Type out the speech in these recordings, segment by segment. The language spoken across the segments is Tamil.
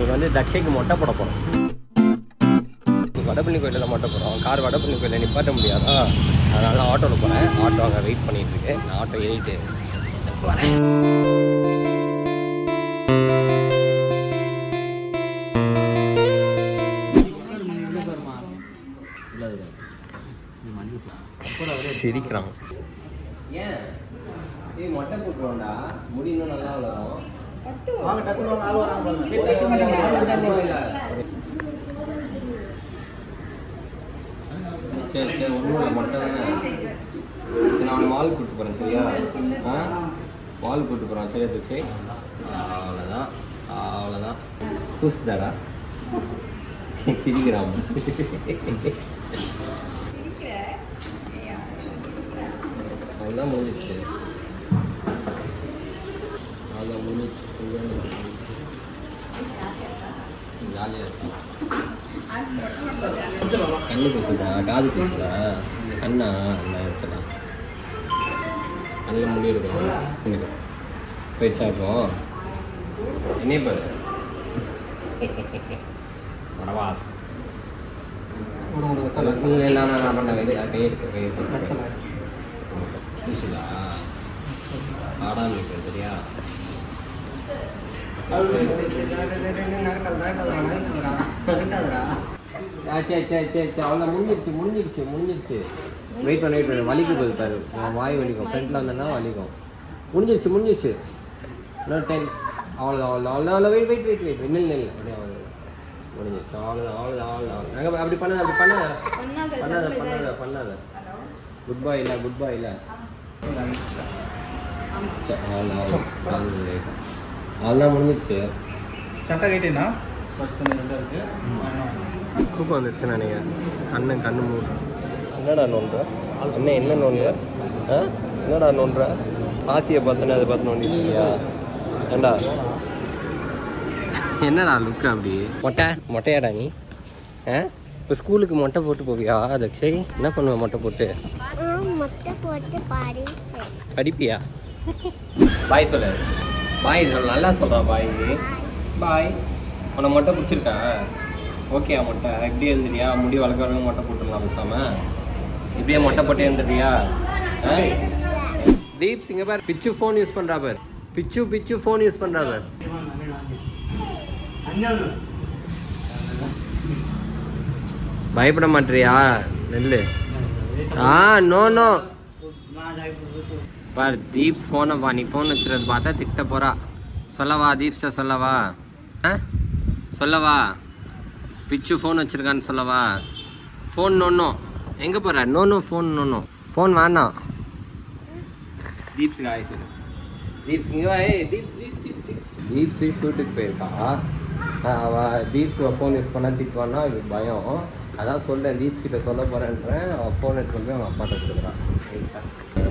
இன்னைக்கு வந்து தக்ஷைக்கு மொட்டை போட போகிறோம் வடபழனி கோயிலில் மொட்டை போகிறோம் கார் வடபழனி கோயிலில் நிப்பாட்ட முடியாதா அதனால ஆட்டோவில் போகிறேன் ஆட்டோ அங்கே வெயிட் பண்ணிட்டு இருக்கு நான் ஆட்டோ ஏறிட்டு வரேன் சிரிக்கிறான் ஏன் ஏய் மொட்டை போட்டுருவோம்டா முடி இன்னும் நல்லா வளரும் வாங்க டக்குனு வாங்க ஆள் வராங்க பாருங்க. சரி சரி ஒன்றும் இல்லை மொட்டை தானே சரி, நான் வால் கூப்பிட்டு போகிறேன் சரியா ஆ வால் கூப்பிட்டு போகிறேன் சரியா தச்சு அவ்வளோதான் அவ்வளோதான் கூசுதாடா சிரிக்கிறான் அவ்வளோதான் முடிஞ்சிச்சு அவ்வளோதான் முடிஞ்சிச்சு ஜாலியாக இருக்கு கண்ணு பேசுதா காது பேசுதா கண்ணா அந்த இடத்துல நல்ல முடி இருக்கும் போயிடுச்சா இப்போ என்ன பாரு வடவாஸ் விடுங்க, விடுங்க, தலை. இல்லை நான் நான் பண்ண கை கை இருக்கு கை இருக்கு தலை. பேசுதா ஆடாம இருக்கு சரியா ஆ சரி சரி சரி சரி அவ்வளோ முடிஞ்சிருச்சு முடிஞ்சிருச்சு முடிஞ்சிருச்சு வெயிட் பண்ண வெயிட் பண்ண வலிக்கு போகுது பாரு உன் வாய் வலிக்கும் ஃப்ரண்ட்டில் வந்தேன்னா வலிக்கும் முடிஞ்சிருச்சு முடிஞ்சிருச்சு இன்னொரு டென் அவ்வளோதான் அவ்வளோதான் அவ்வளோதான் அவ்வளோ வெயிட் வெயிட் வெயிட் வெயிட் நில் நில் அப்படியே அவ்வளோ முடிஞ்சிருச்சு அவ்வளோதான் அவ்வளோதான் அவ்வளோதான் நாங்கள் அப்படி பண்ணாத அப்படி பண்ணாத பண்ணாத பண்ணாத பண்ணாத குட் பாய் இல்லை குட் பாய் இல்லை அவ்வளோதான் முடிஞ்சிருச்சு சட்டை கேட்டீங்கன்னா ஃபர்ஸ்ட் தண்ணி ரெண்டா இருக்கு தூக்கம் வந்துருச்சு நினைக்கிறேன் கண்ணு கண்ணு மூடு என்னடா நோன்ற என்ன என்ன நோன்ற ஆ என்னடா நோன்ற ஆசியை பார்த்தோன்னே அதை பார்த்து நோண்டியா ஏண்டா என்னடா லுக்கு அப்படி மொட்டை மொட்டையாடா நீ ஆ இப்போ ஸ்கூலுக்கு மொட்டை போட்டு போவியா தக்ஷய் என்ன பண்ணுவ மொட்டை போட்டு முட்டை போட்டு பாடி படிப்பியா பாய் சொல்லு பாய் சொல்லு நல்லா சொல்கிறான் பாய் பாய் உன்னை மொட்டை பிடிச்சிருக்கா ஓகேயா மொட்டை இப்படியே இருந்துட்டியா முடி வளர்க்குறவங்க மொட்டை போட்டுடலாம் பேசாம இப்படியே மொட்டை போட்டே இருந்துட்டியா ஆ? தீப் சிங்க பார் பிச்சு ஃபோன் யூஸ் பண்ணுறா பார் பிச்சு பிச்சு ஃபோன் யூஸ் பண்ணுறா பார் அஞ்சாவது பயப்பட மாட்டியா நெல்லு ஆ நோ நோ பார் தீப்ஸ் ஃபோனை பா நீ ஃபோன் வச்சுருது பார்த்தா திட்ட போறா சொல்லவா தீப்ஸ்ட சொல்லவா ஆ சொல்லவா பிச்சு ஃபோன் வச்சிருக்கான்னு சொல்லவா ஃபோன் நோன்னோ எங்கே போகிற நோனோ ஃபோன் நோனோ ஃபோன் வேணாம் தீப்ஸ் ஆய் சொல்லு தீப்ஸ் இங்கே வா ஏய் தீப்ஸ் தீப் தீப் தீப் தீப்ஸ் ஷூட்டுக்கு போயிருக்கா அவ தீப்ஸ் ஃபோன் யூஸ் பண்ணால் திட்டுவான்னா அது பயம் அதான் சொல்கிறேன் தீப்ஸ் கிட்ட சொல்ல போகிறேன்றேன் அவள் ஃபோன் எடுத்து போய் அவங்க அப்பாட்ட கொடுக்குறான் நைஸாக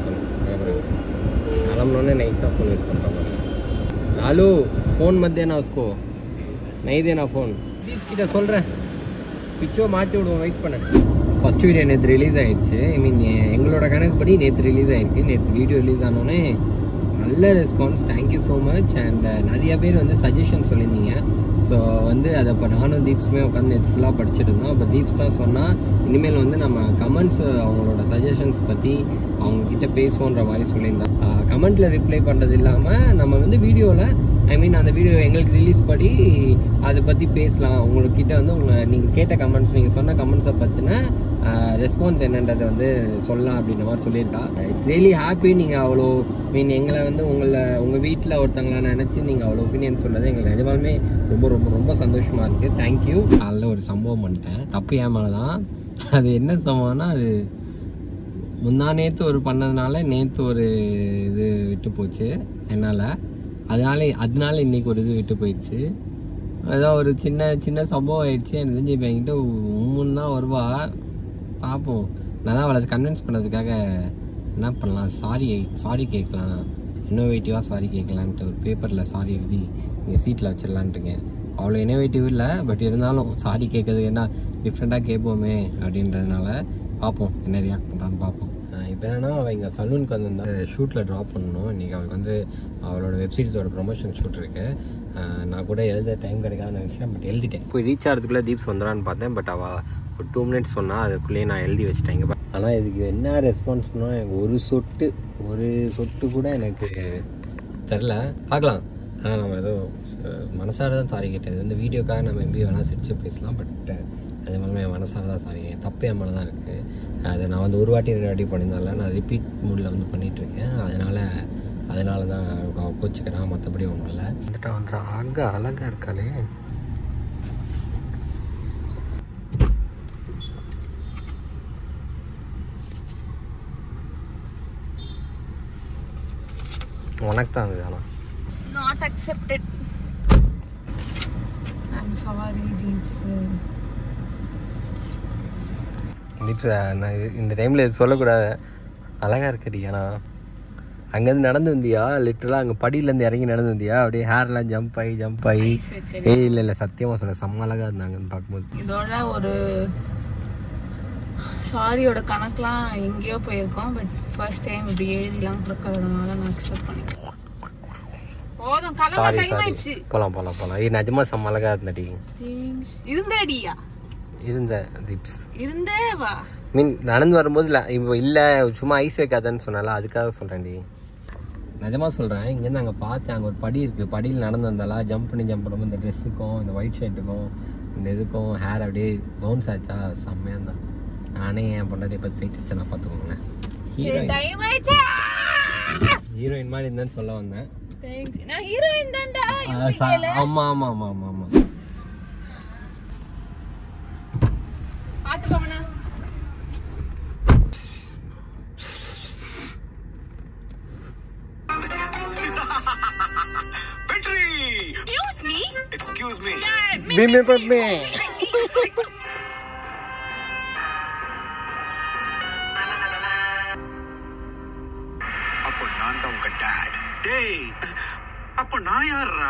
கிளம்புனோடனே நைஸாக ஃபோன் யூஸ் பண்ணுறாங்க லாலு ஃபோன் மத்தியானம் उसको नहीं देना ஃபோன் தீப்ஸ் கிட்ட சொல்கிறேன் பிச்சோ மாட்டி விடுவோம் வெயிட் பண்ண ஃபஸ்ட் வீடியோ நேற்று ரிலீஸ் ஆயிடுச்சு ஐ மீன் எங்களோட கணக்குப்படி நேற்று ரிலீஸ் ஆயிருக்கு நேற்று வீடியோ ரிலீஸ் ஆனோடனே நல்ல response thank you so much and நிறைய பேர் வந்து சஜஷன் சொல்லியிருந்தீங்க ஸோ வந்து அதை இப்போ நானும் தீப்ஸுமே உட்காந்து நேற்று ஃபுல்லாக படிச்சுட்டு இருந்தோம் அப்போ தீப்ஸ் தான் சொன்னால் இனிமேல் வந்து நம்ம கமெண்ட்ஸ் அவங்களோட சஜஷன்ஸ் பற்றி அவங்கக்கிட்ட பேசுவோன்ற மாதிரி சொல்லியிருந்தேன் கமெண்ட்டில் ரிப்ளை பண்ணுறது இல்லாமல் நம்ம வந்து வீடியோவில் ஐ மீன் அந்த வீடியோ எங்களுக்கு ரிலீஸ் படி அதை பற்றி பேசலாம் உங்கள்கிட்ட வந்து உங்கள் நீங்கள் கேட்ட கமெண்ட்ஸ் நீங்கள் சொன்ன கமெண்ட்ஸை பற்றின ரெஸ்பான்ஸ் என்னன்றதை வந்து சொல்லலாம் அப்படின்ற மாதிரி சொல்லியிருக்கா இட்ஸ் ரியலி ஹாப்பி நீங்கள் அவ்வளோ மீன் எங்களை வந்து உங்களை உங்கள் வீட்டில் ஒருத்தங்கள நினச்சி நீங்கள் அவ்வளோ ஒப்பீனியன் சொன்னது எங்களுக்கு நிஜமாலுமே ரொம்ப ரொம்ப ரொம்ப சந்தோஷமாக இருக்குது தேங்க்யூ காலைல ஒரு சம்பவம் பண்ணிட்டேன் தப்பு ஏன் மேலே தான் அது என்ன சம்பவம்னா அது முந்தா நேற்று ஒரு பண்ணதுனால நேற்று ஒரு இது விட்டு போச்சு என்னால் அதனால அதனால இன்னைக்கு ஒரு இது விட்டு போயிடுச்சு அதான் ஒரு சின்ன சின்ன சம்பவம் ஆயிடுச்சு எனக்கு தெரிஞ்சு இப்போ என்கிட்ட உம்முன்னு தான் வருவா பார்ப்போம் நான் தான் அவளை கன்வின்ஸ் பண்ணதுக்காக என்ன பண்ணலாம் சாரி சாரி கேட்கலாம் இன்னோவேட்டிவாக சாரி கேட்கலான்ட்டு ஒரு பேப்பரில் சாரி எழுதி இங்கே சீட்டில் வச்சிடலான்ட்டுங்க அவ்வளோ இன்னோவேட்டிவ் இல்லை பட் இருந்தாலும் சாரி கேட்கறது என்ன டிஃப்ரெண்ட்டாக கேட்போமே அப்படின்றதுனால பார்ப்போம் என்ன ரியாக்ட் பண்ணுறான்னு பார்ப்போம் இப்போ என்னன்னா அவள் இங்கே சலூனுக்கு வந்திருந்தா ஷூட்டில் ட்ராப் பண்ணணும் இன்றைக்கி அவளுக்கு வந்து அவளோட வெப்சீரிஸோட ப்ரொமோஷன் ஷூட் இருக்குது ஆஹ் நான் கூட எழுத டைம் கிடைக்காதுன்னு நினச்சேன் பட் எழுதிட்டேன் போய் ரீச் ஆகிறதுக்குள்ளே தீப்ஸ் வந்துடான்னு பார்த்தேன் பட் அவள் ஒரு டூ மினிட்ஸ் சொன்னால் அதுக்குள்ளேயே நான் எழுதி வச்சிட்டேன் இங்கே ஆனால் இதுக்கு என்ன ரெஸ்பான்ஸ் பண்ணால் எனக்கு ஒரு சொட்டு ஒரு சொட்டு கூட எனக்கு தெரில பார்க்கலாம் ஆனால் நம்ம ஏதோ அஹ், மனசார தான் சாரி கேட்டது இந்த வீடியோக்காக நம்ம எப்படி வேணால் சிரிச்சு பேசலாம் பட் அது மாதிரி என் மனசார தான் சாரி என் தப்பு என் மேலே தான் இருக்குது அதை நான் வந்து ஒரு வாட்டி ரெண்டு வாட்டி பண்ணியிருந்தால நான் ரிப்பீட் மூடில் வந்து பண்ணிகிட்ருக்கேன் அதனால் அதனால தான் அவ கோச்சிக்கிறான் மற்றபடி ஒன்றும் இல்லை வந்துட்டா வந்துட்டா அழகா அழகாக இருக்காளே உனக்கு தான் அது ஆனால் not accepted I'm sorry thieves தீப்ஸ் நான் இது- இந்த டைமில் இது சொல்லக்கூடாது அழகாக இருக்கடி ஏன்னா அங்கேருந்து நடந்து வந்தியா லிட்டரலாக அங்கே படியிலேருந்து இறங்கி நடந்து வந்தியா அப்படியே ஹேர்லாம் ஜம்ப் ஆகி ஜம்ப் ஆகி ஏய் இல்லை இல்லை சத்தியமாக சொல்ல செம்ம அழகாக இருந்தாங்கன்னு பார்க்கும்போது இதோட ஒரு சாரியோட கணக்கெலாம் எங்கேயோ போயிருக்கோம் பட் ஃபர்ஸ்ட் டைம் இப்படி எழுதிலாம் கொடுக்கறதுனால நான் அக்செப்ட் பண்ணிக்கிறேன் போதும் கிளம்ப சாரி டைம் சாரி ஆயிடுச்சு போகலாம் போகலாம் போகலாம் இது நிஜமாக செம்ம அழகாக இருந்தடி இருந்தேடியா இருந்த தீப்ஸ் இருந்தே வா மீன் நடந்து வரும்போது இல்லை இப்போ இல்லை சும்மா ஐஸ் வைக்காதன்னு சொன்னால அதுக்காக சொல்கிறேன்டி நிஜமாக சொல்கிறேன் இங்கேருந்து அங்கே பார்த்தேன் அங்கே ஒரு படி இருக்குது படியில் நடந்து வந்தாலா ஜம்ப் பண்ணி ஜம்ப் பண்ணும்போது இந்த ட்ரெஸ்ஸுக்கும் இந்த ஒயிட் ஷர்ட்டுக்கும் இந்த இதுக்கும் ஹேர் அப்படியே பவுன்ஸ் ஆச்சா செம்மையாக இருந்தா நானே என் பொண்டாட்டி பற்றி சைட் அடிச்சேன் நான் பார்த்துக்கோங்களேன் ஹீரோயின் டைம் ஆயிடுச்சு ஹீரோயின் மாதிரி இருந்தேன்னு சொல்ல வந்தேன் Thanks. நான் ஹீரோயின் தான்டா ஆ, சா- ஆமா ஆமா ஆமா ஆமா ஆமா பாத்து போமனா Victory! Excuse me. Excuse me. பிம்பி பப்பி அப்போ நான் தான் உங்க டாட் டேய் அப்போ நான் யாரா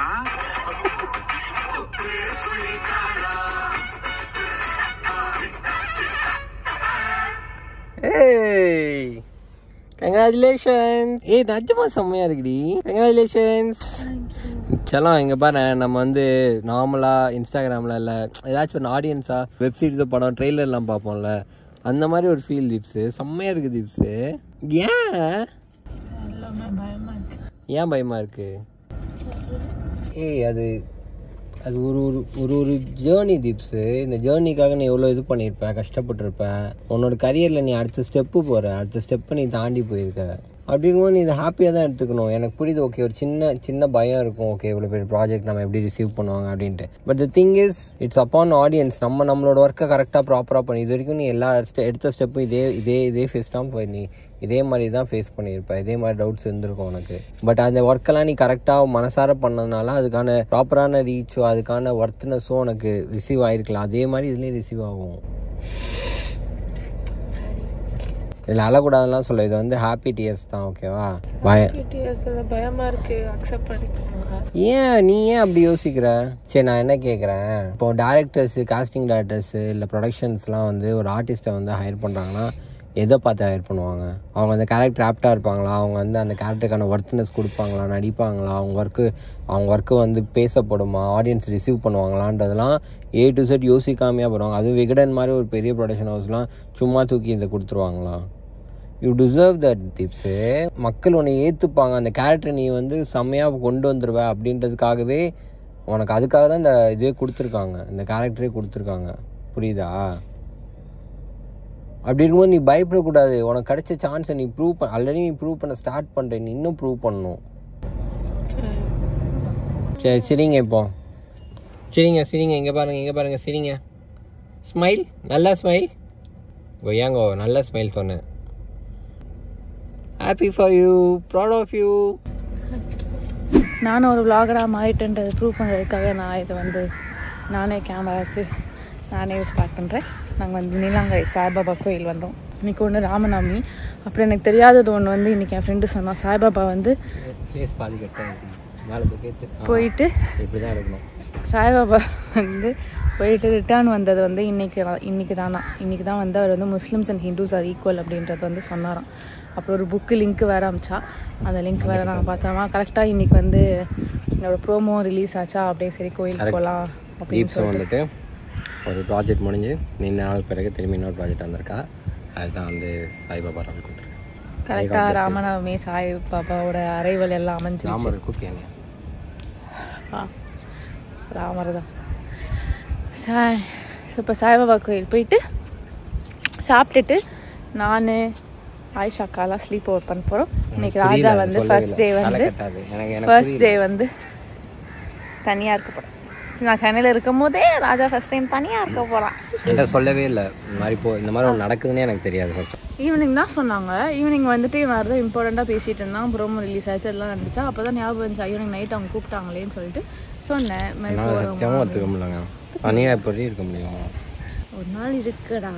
ஏய் கங்க்ராச்சுலேஷன்ஸ் ஏய் நிஜமா செம்மையா இருக்குடி கங்க்ராச்சுலேஷன்ஸ் செல்லாம் இங்கே பாரு நம்ம வந்து நார்மலாக இன்ஸ்டாகிராமில் இல்லை ஏதாச்சும் ஒரு ஆடியன்ஸாக வெப் சீரிஸோ படம் ட்ரெய்லர்லாம் பார்ப்போம்ல அந்த மாதிரி ஒரு ஃபீல் தீப்ஸு செம்மையாக இருக்குது தீப்ஸு ஏன் எல்லாமே பயமா இருக்கு ஏன் பயமாக இருக்கு ஏய் அது அது ஒரு ஒரு ஒரு ஒரு ஜேர்னி டிப்ஸு இந்த ஜேர்னிக்காக நீ எவ்வளோ இது பண்ணியிருப்ப கஷ்டப்பட்டிருப்ப உன்னோட கரியரில் நீ அடுத்த ஸ்டெப்பு போகிற அடுத்த ஸ்டெப்பை நீ தாண்டி போயிருக்க அப்படிங்கும்போது நீ இதை ஹாப்பியாக தான் எடுத்துக்கணும் எனக்கு புரியுது ஓகே ஒரு சின்ன சின்ன பயம் இருக்கும் ஓகே இவ்வளோ பெரிய ப்ராஜெக்ட் நம்ம எப்படி ரிசீவ் பண்ணுவாங்க அப்படின்ட்டு but the thing is it's upon audience நம்ம நம்மளோட ஒர்க்கை கரெக்டாக ப்ராப்பராக பண்ணி இது வரைக்கும் நீ எல்லா step- எடுத்த ஸ்டெப்பும் இதே இதே இதே ஃபேஸ் தான் போய் நீ இதே மாதிரி தான் ஃபேஸ் பண்ணியிருப்ப இதே மாதிரி டவுட்ஸ் இருந்திருக்கும் உனக்கு பட் அந்த ஒர்க்கெல்லாம் நீ கரெக்டாக மனசார பண்ணதுனால அதுக்கான ப்ராப்பரான ரீச்சோ அதுக்கான ஒர்த்னஸோ உனக்கு ரிசீவ் ஆயிருக்கலாம் அதே மாதிரி இதுலேயும் ரிசீவ் ஆகும் இதில் அழக்கூடாதுலாம் சொல்ல இது வந்து ஹாப்பி டியர்ஸ் தான் ஓகேவா பயம் பயமா இருக்கு அக்செப்ட் பண்ணிக்கோங்க ஏன் நீ ஏன் அப்படி யோசிக்கிற சரி நான் என்ன கேட்குறேன் இப்போ டேரக்டர்ஸ் காஸ்டிங் டேரக்டர்ஸ் இல்லை ப்ரொடக்ஷன்ஸ்லாம் வந்து ஒரு ஆர்டிஸ்ட்டை வந்து ஹையர் பண்ணுறாங்கன்னா எதை பார்த்து ஹையர் பண்ணுவாங்க அவங்க அந்த கேரக்டர் ஆப்டாக இருப்பாங்களா அவங்க வந்து அந்த கேரக்டருக்கான ஒர்த்னஸ் கொடுப்பாங்களா நடிப்பாங்களா அவங்க ஒர்க்கு அவங்க ஒர்க்கு வந்து பேசப்படுமா ஆடியன்ஸ் ரிசீவ் பண்ணுவாங்களான்றதெல்லாம் ஏ டு செட் யோசிக்காமையாக போகிறாங்க அதுவும் விகடன் மாதிரி ஒரு பெரிய ப்ரொடக்ஷன் ஹவுஸ்லாம் சும்மா தூக்கி இதை கொடுத்துருவாங்களா யூ டிசர்வ் தட் டிப்ஸு மக்கள் உன்னை ஏற்றுப்பாங்க அந்த கேரக்டர் நீ வந்து செம்மையாக கொண்டு வந்துடுவ அப்படின்றதுக்காகவே உனக்கு அதுக்காக தான் இந்த இதே கொடுத்துருக்காங்க இந்த கேரக்டரே கொடுத்துருக்காங்க புரியுதா அப்படி இருக்கும்போது நீ பயப்படக்கூடாது உனக்கு கிடைச்ச சான்ஸை நீ ப்ரூவ் பண்ண ஆல்ரெடி நீ ப்ரூவ் பண்ண ஸ்டார்ட் பண்ணுற நீ இன்னும் ப்ரூவ் பண்ணணும் சரி சரிங்க இப்போ சரிங்க சரிங்க இங்கே பாருங்க இங்கே பாருங்க சரிங்க ஸ்மைல் நல்லா ஸ்மைல் ஒய்யாங்கோ நல்ல ஸ்மைல் சொன்னேன் happy for you proud of you நானும் ஒரு விலாகராக மாறிட்டேன்றதை ப்ரூவ் பண்ணுறதுக்காக நான் இதை வந்து நானே கேமரா எடுத்து நானே ஸ்டார்ட் பண்ணுறேன் நாங்கள் வந்து நீலாங்கரை சாய்பாபா கோயில் வந்தோம் இன்னைக்கு ஒன்று ராமநவமி அப்புறம் எனக்கு தெரியாதது ஒன்று வந்து இன்றைக்கி என் ஃப்ரெண்டு சொன்னான் சாய்பாபா வந்து ஃபேஸ் பாதி கட்டாக மேலே போய் போயிட்டு இப்படி தான் இருக்கணும் சாய்பாபா வந்து போயிட்டு ரிட்டர்ன் வந்தது வந்து இன்னைக்கு இன்னைக்கு தானா இன்னைக்கு தான் வந்து அவர் வந்து Muslims and Hindus are equal அப்படின்றது வந்து சொன்னாராம் அப்புறம் ஒரு புக்கு லிங்க் வேற அமிச்சா அந்த லிங்க் வேற நாங்கள் பார்த்தோமா கரெக்டாக இன்னைக்கு வந்து என்னோட ப்ரோமோ ரிலீஸ் ஆச்சா அப்படியே சரி கோயிலுக்கு Correct. போகலாம் அப்படின்னு தீப்ஸும் சொல்லிட்டு வந்துட்டு ஒரு ப்ராஜெக்ட் முடிஞ்சு நீண்ட நாள் பிறகு திரும்பி இன்னொரு ப்ராஜெக்ட் வந்திருக்கா அதுதான் வந்து சாய்பாபா ராமர் கொடுத்துருக்கேன் கரெக்டாக ராமநவமி சாய் பாபாவோட அறைவல் எல்லாம் அமைஞ்சிருச்சு ராமர் கூப்பிட்டியாங்க ஆ ராமர் தான் சாய் இப்போ சாய்பாபா கோயில் போயிட்டு சாப்பிட்டுட்டு நான் ஆயிஷா அக்காலாம் ஸ்லீப் ஓவர் பண்ண போகிறோம் இன்னைக்கு ராஜா வந்து ஃபர்ஸ்ட் டே வந்து எனக்கு எனக்கு ஃபர்ஸ்ட் டே வந்து தனியாக இருக்க போகிறேன் நான் சென்னையில் இருக்கும் போதே ராஜா ஃபர்ஸ்ட் டைம் தனியாக இருக்க போகிறான் என்கிட்ட சொல்லவே இல்லை இந்த மாதிரி போ இந்த மாதிரி ஒன்று நடக்குதுன்னே எனக்கு தெரியாது ஃபர்ஸ்ட் ஈவினிங் தான் சொன்னாங்க ஈவினிங் வந்துட்டு இவன் தான் இம்பார்ட்டண்ட்டாக பேசிகிட்டு இருந்தான் ப்ரோமோ ரிலீஸ் ஆச்சு எல்லாம் நடந்துச்சா அப்போ தான் ஞாபகம் வந்துச்சு ஈவினிங் நைட் அவங்க கூப்பிட்டாங்களேன்னு சொல்லிட்டு சொன்னேன் இது மாதிரி என்னால் போறோமா சத்தியமாக ஒத்துக்க முடியலங்க தனியாக எப்படி இருக்க முடியும் ஒரு நாள் இருக்குடா